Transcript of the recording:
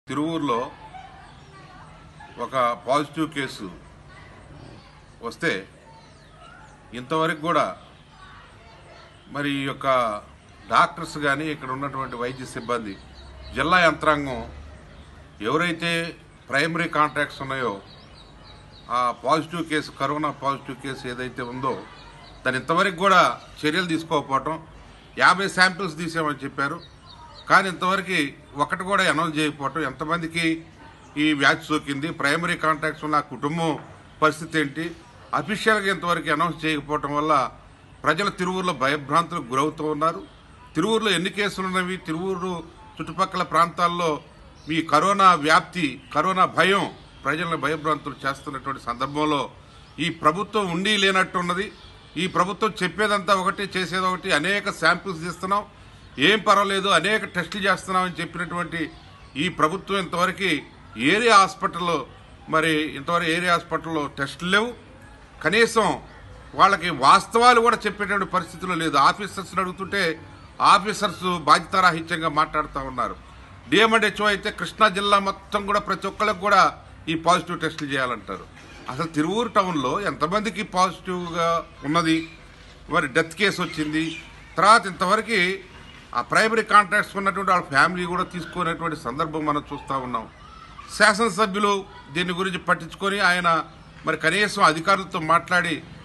తిరువూరులో ఒక positive case వస్తే ఇంతవరకు కూడా మరి ఈ యొక్క డాక్టర్స్ కానీ ఇక్కడ ఉన్నటువంటి వైద్య సిబ్బంది జిల్లా యంత్రాంగం ఎవరైతే ప్రైమరీ కాంట్రాక్ట్స్ ఉన్నాయో ఆ positive case corona positive case ఏదైతే ఉందో దాని ఇంతవరకు కూడా చర్యలు తీసుకోకపోవటం యాభై శాంపిల్స్ తీసామని చెప్పారు కానీ ఇంతవరకు ఒకటి కూడా అనౌన్స్ చేయకపోవటం ఎంతమందికి ఈ వ్యాధి సోకింది ప్రైమరీ కాంటాక్ట్స్ ఉన్న ఆ కుటుంబం పరిస్థితి ఏంటి అఫీషియల్గా ఇంతవరకు అనౌన్స్ చేయకపోవటం వల్ల ప్రజలు తిరువూరులో భయభ్రాంతులకు గురవుతూ ఉన్నారు తిరువూరులో ఎన్ని కేసులు ఉన్నవి తిరువూరు చుట్టుపక్కల ప్రాంతాల్లో మీ కరోనా వ్యాప్తి కరోనా భయం ప్రజలను భయభ్రాంతులు చేస్తున్నటువంటి సందర్భంలో ఈ ప్రభుత్వం ఉండి లేనట్టున్నది ఈ ప్రభుత్వం చెప్పేదంతా ఒకటి చేసేది ఒకటి అనేక శాంపిల్స్ తీస్తున్నాం ఏం పర్వాలేదు అనేక టెస్టులు చేస్తున్నామని చెప్పినటువంటి ఈ ప్రభుత్వం ఇంతవరకు ఏరియా హాస్పిటల్లో మరి ఇంతవరకు ఏరియా హాస్పిటల్లో టెస్టులు లేవు కనీసం వాళ్ళకి వాస్తవాలు కూడా చెప్పేటువంటి పరిస్థితులు లేదు ఆఫీసర్స్ అడుగుతుంటే ఆఫీసర్స్ బాధ్యతారాహిత్యంగా మాట్లాడుతూ ఉన్నారు డిఎంఎడ్హెచ్ఓ అయితే కృష్ణా జిల్లా మొత్తం కూడా ప్రతి ఒక్కరికి కూడా ఈ పాజిటివ్ టెస్టులు చేయాలంటారు అసలు తిరువూరు టౌన్లో ఎంతమందికి పాజిటివ్గా ఉన్నది మరి డెత్ కేసు వచ్చింది తర్వాత ఇంతవరకు ఆ ప్రైమరీ కాంట్రాక్ట్స్ ఉన్నటువంటి వాళ్ళ ఫ్యామిలీ కూడా తీసుకునేటువంటి సందర్భం మనం చూస్తూ ఉన్నాం శాసనసభ్యులు దీని గురించి పట్టించుకొని ఆయన మరి కనీసం అధికారులతో మాట్లాడి